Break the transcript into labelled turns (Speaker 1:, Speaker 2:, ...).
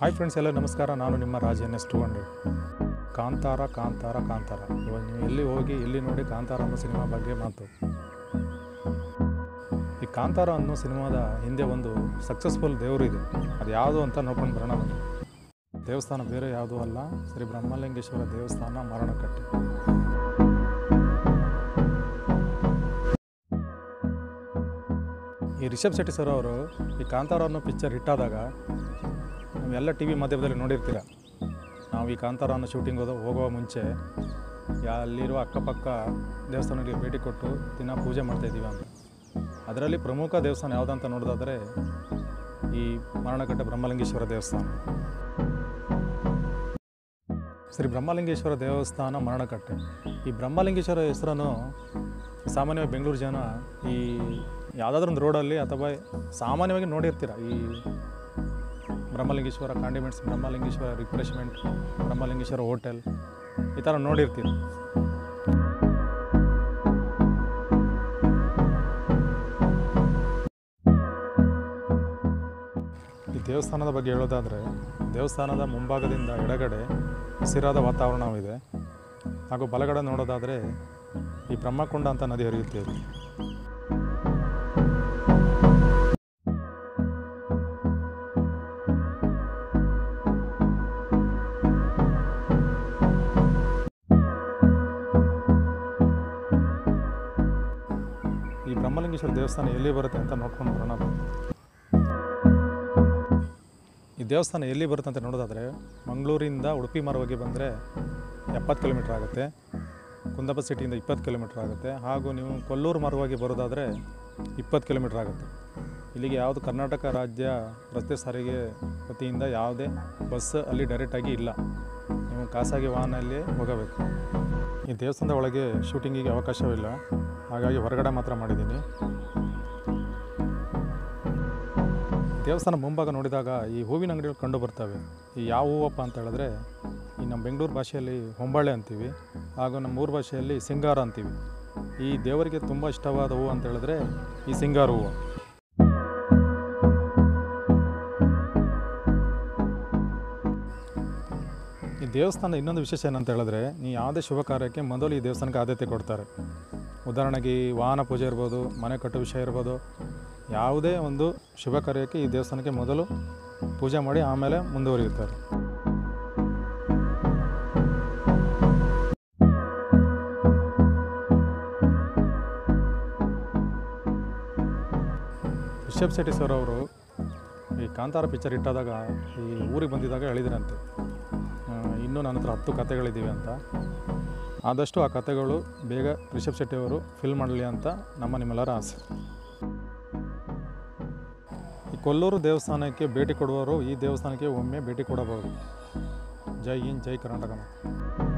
Speaker 1: Hi friends ಎಲ್ಲ ನಮಸ್ಕಾರ ನಾನು ನಿಮ್ಮ Raj N S two hundred Kantara Kantara Kantara ಇವಾಗ ನೀವು ಎಲ್ಲಿ ಹೋಗಿ ಎಲ್ಲಿ ನೋಡಿ ಕಾಂತಾರ ಅನ್ನೋ ಸಿನಿಮಾ ಬಗ್ಗೆ ಮಾತು ಈ ಕಾಂತಾರ ಅನ್ನೋ ಸಿನಿಮಾದ ಹಿಂದೆ ಒಂದು ಸಕ್ಸಸ್ಫುಲ್ ದೇವರು ಇದೆ ಅದು ಯಾವುದು ಅಂತ ನೋಡ್ಕೊಂಡು ಬರೋಣ ಬನ್ನಿ ದೇವಸ್ಥಾನ ಬೇರೆ ಯಾವುದೂ ಅಲ್ಲ ಶ್ರೀ ಬ್ರಹ್ಮಲಿಂಗೇಶ್ವರ ದೇವಸ್ಥಾನ ಮರಣಕಟ್ಟೆ ಈ ರಿಷಬ್ ಶೆಟ್ಟಿ ಸರ್ ಅವರು ಈ ಕಾಂತಾರ ಅನ್ನೋ ಪಿಕ್ಚರ್ ಹಿಟ್ಟಾದಾಗ ನೀವೆಲ್ಲ ಟಿ ವಿ ಮಾಧ್ಯಮದಲ್ಲಿ ನೋಡಿರ್ತೀರ ನಾವು ಈ ಕಾಂತಾರ ಅನ್ನೋ ಶೂಟಿಂಗ್ ಹೋದ ಹೋಗುವ ಮುಂಚೆ ಯಾ ಅಲ್ಲಿರುವ ಅಕ್ಕಪಕ್ಕ ದೇವಸ್ಥಾನಗಳಿಗೆ ಭೇಟಿ ಕೊಟ್ಟು ದಿನ ಪೂಜೆ ಮಾಡ್ತಾಯಿದ್ದೀವಿ ಅಂತ ಅದರಲ್ಲಿ ಪ್ರಮುಖ ದೇವಸ್ಥಾನ ಯಾವುದಂತ ನೋಡೋದಾದರೆ ಈ ಮರಣಕಟ್ಟೆ ಬ್ರಹ್ಮಲಿಂಗೇಶ್ವರ ದೇವಸ್ಥಾನ ಶ್ರೀ ಬ್ರಹ್ಮಲಿಂಗೇಶ್ವರ ದೇವಸ್ಥಾನ ಮರಣಕಟ್ಟೆ ಈ ಬ್ರಹ್ಮಲಿಂಗೇಶ್ವರ ಹೆಸರನ್ನು ಸಾಮಾನ್ಯವಾಗಿ ಬೆಂಗಳೂರು ಜನ ಈ ಯಾವುದಾದ್ರೂ ಒಂದು ರೋಡಲ್ಲಿ ಅಥವಾ ಸಾಮಾನ್ಯವಾಗಿ ನೋಡಿರ್ತೀರ ಈ Brahmalingeshwara condiments Brahmalingeshwara refreshment Brahmalingeshwara hotel ಈ ಥರ ನೋಡಿರ್ತೀರಿ ಈ ದೇವಸ್ಥಾನದ ಬಗ್ಗೆ ಹೇಳೋದಾದರೆ ದೇವಸ್ಥಾನದ ಮುಂಭಾಗದಿಂದ ಎಡಗಡೆ ಹಸಿರಾದ ವಾತಾವರಣವಿದೆ ಹಾಗೂ ಬಲಗಡೆ ನೋಡೋದಾದರೆ ಈ ಬ್ರಹ್ಮಕೊಂಡ ಅಂತ ನದಿ ಹರಿಯುತ್ತೆ ಇಲ್ಲಿ. ಈ ಬ್ರಹ್ಮಲಿಂಗೇಶ್ವರ ದೇವಸ್ಥಾನ ಎಲ್ಲಿ ಬರುತ್ತೆ ಅಂತ ನೋಡ್ಕೊಂಡು ಬರೋಣ ಬನ್ನಿ. ಈ ದೇವಸ್ಥಾನ ಎಲ್ಲಿ ಬರುತ್ತೆ ಅಂತ ನೋಡೋದಾದರೆ ಮಂಗಳೂರಿಂದ ಉಡುಪಿ ಮಾರ್ಗವಾಗಿ ಬಂದರೆ ಎಪ್ಪತ್ತು ಕಿಲೋಮೀಟ್ರ್ ಆಗುತ್ತೆ ಕುಂದಾಪ ಸಿಟಿಯಿಂದ ಇಪ್ಪತ್ತು ಕಿಲೋಮೀಟ್ರ್ ಆಗುತ್ತೆ ಹಾಗೂ ನೀವು ಕೊಲ್ಲೂರು ಮಾರ್ಗವಾಗಿ ಬರೋದಾದರೆ ಇಪ್ಪತ್ತು ಕಿಲೋಮೀಟ್ರ್ ಆಗುತ್ತೆ ಇಲ್ಲಿಗೆ ಯಾವುದು ಕರ್ನಾಟಕ ರಾಜ್ಯ ರಸ್ತೆ ಸಾರಿಗೆ ವತಿಯಿಂದ ಯಾವುದೇ ಬಸ್ ಅಲ್ಲಿ ಡೈರೆಕ್ಟಾಗಿ ಇಲ್ಲ ನೀವು ಖಾಸಗಿ ವಾಹನದಲ್ಲಿ ಹೋಗಬೇಕು ಈ ದೇವಸ್ಥಾನದ ಒಳಗೆ ಶೂಟಿಂಗಿಗೆ ಅವಕಾಶವಿಲ್ಲ ಹಾಗಾಗಿ ಹೊರಗಡೆ ಮಾತ್ರ ಮಾಡಿದ್ದೀನಿ ದೇವಸ್ಥಾನ ಮುಂಭಾಗ ನೋಡಿದಾಗ ಈ ಹೂವಿನ ಅಂಗಡಿಗಳು ಕಂಡು ಬರ್ತವೆ ಈ ಯಾವ ಹೂವಪ್ಪ ಅಂತ ಹೇಳಿದ್ರೆ ಈ ನಮ್ಮ ಬೆಂಗಳೂರು ಭಾಷೆಯಲ್ಲಿ ಹೊಂಬಾಳೆ ಅಂತೀವಿ ಹಾಗೂ ನಮ್ಮ ಊರ ಭಾಷೆಯಲ್ಲಿ ಸಿಂಗಾರ ಅಂತೀವಿ ಈ ದೇವರಿಗೆ ತುಂಬ ಇಷ್ಟವಾದ ಹೂವು ಅಂತ ಹೇಳಿದ್ರೆ ಈ ಸಿಂಗಾರ ಹೂವು ಈ ದೇವಸ್ಥಾನ ಇನ್ನೊಂದು ವಿಶೇಷ ಏನಂತ ಹೇಳಿದ್ರೆ ನೀವು ಯಾವುದೇ ಶುಭ ಕಾರ್ಯಕ್ಕೆ ಮೊದಲು ಈ ದೇವಸ್ಥಾನಕ್ಕೆ ಆದ್ಯತೆ ಕೊಡ್ತಾರೆ ಉದಾಹರಣೆಗೆ ಈ ವಾಹನ ಪೂಜೆ ಇರ್ಬೋದು ಮನೆ ಕಟ್ಟೋ ವಿಷಯ ಇರ್ಬೋದು ಯಾವುದೇ ಒಂದು ಶುಭ ಕಾರ್ಯಕ್ಕೆ ಈ ದೇವಸ್ಥಾನಕ್ಕೆ ಮೊದಲು ಪೂಜೆ ಮಾಡಿ ಆಮೇಲೆ ಮುಂದುವರಿಯುತ್ತಾರೆ ರಿಷಬ್ ಶೆಟ್ಟಿ ಸರ್ ಅವರು ಈ ಕಾಂತಾರ ಪಿಕ್ಚರ್ ಇಟ್ಟಾದಾಗ ಈ ಊರಿಗೆ ಬಂದಿದ್ದಾಗ ಹೇಳಿದ್ರಂತೆ ಆ, ಇನ್ನೂ ನನ್ನ ಹತ್ರ ಹತ್ತು ಕತೆಗಳಿದ್ದೀವಿ ಅಂತ ಆದಷ್ಟು ಆ ಕತೆಗಳು ಬೇಗ ರಿಷಬ್ ಶೆಟ್ಟಿ ಅವರು ಫಿಲ್ ಮಾಡಲಿ ಅಂತ ನಮ್ಮ ನಿಮ್ಮೆಲ್ಲರ ಆಸೆ ಈ ಕೊಲ್ಲೂರು ದೇವಸ್ಥಾನಕ್ಕೆ ಭೇಟಿ ಕೊಡುವವರು ಈ ದೇವಸ್ಥಾನಕ್ಕೆ ಒಮ್ಮೆ ಭೇಟಿ ಕೊಡಬಹುದು ಜೈ ಹಿಂದ್ ಜೈ ಕರ್ನಾಟಕ